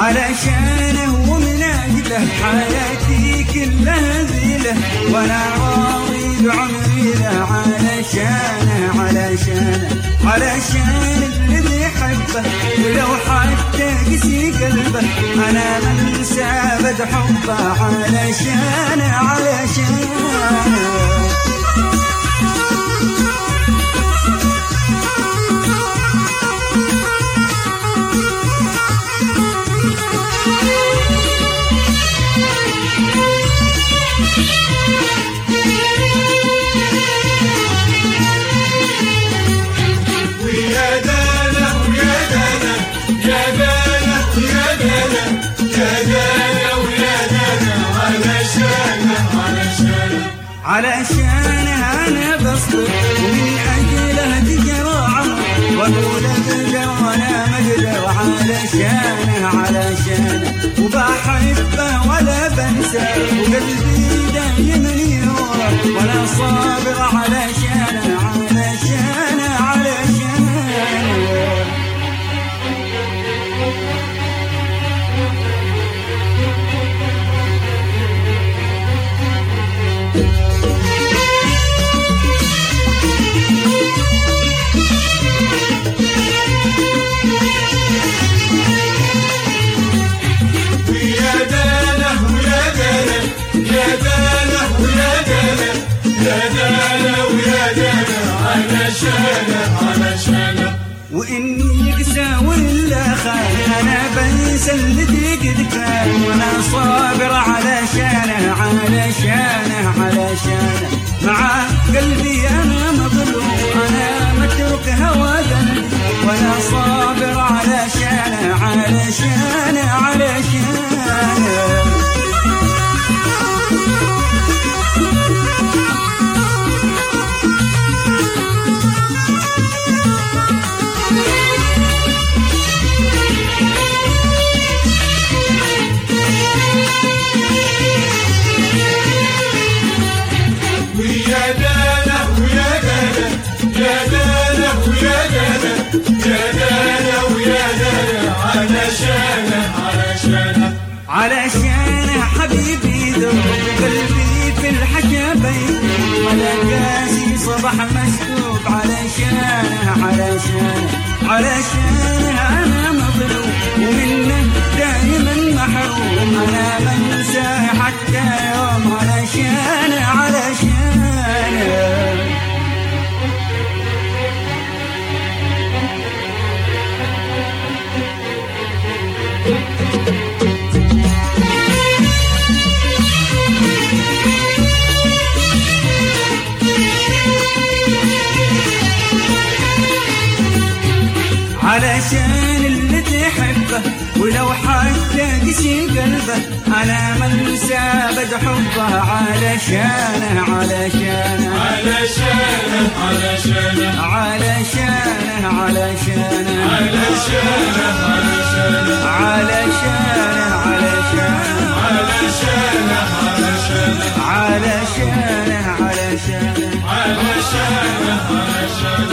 علشانه ومن أجله حياتي كلها ذيله وأنا راضي بعمري له علشانه علشانه علشان الذي حبه ولو حتى قسي قلبه أنا منسى بد حبه علشانه علشانه ويا دانا ويا دانا يا دانا ويا دانا يا دانا ويا دانا علشانه علشانه علشانه انا بصبر ومن اجله تجرى عمر واقول ابدا وانا مقدر علشانه علشانه وبحبه ولا بنسى وقلبي دايما ينور وانا صابر علشانه علشانه علشانه ويا دانا ويا دانا يا دانا ويا دانا يا دانا ويا دانا علشانه علشانه وإني يقسى ولا خان أنا بنسى الذي قد كان وأنا صابر علشانه علشانه علشانه مع قلبي أنا مظلوم أنا مترك هوى قلبي وأنا صابر علشانه علشانه علشانه ويا دانا ويا دانا يا دانا ويا دانا يا دانا ويا دانا علشانه علشانه علشان حبيبي ذوب قلبي في الحكى بين على كاسي صبح مسكوب علشانه علشانه علشانه انا مظلوم ومنه دائما محروم انا منسى حتى يوم علشانه علشانه علشان اللي تحبه ولو حتى قسي قلبه انا منسى بد حبه علشانه علشانه علشانه علشانه علشانه علشانه علشانه علشانه علشانه علشانه علشانه علشانه علشانه علشانه علشانه علشانه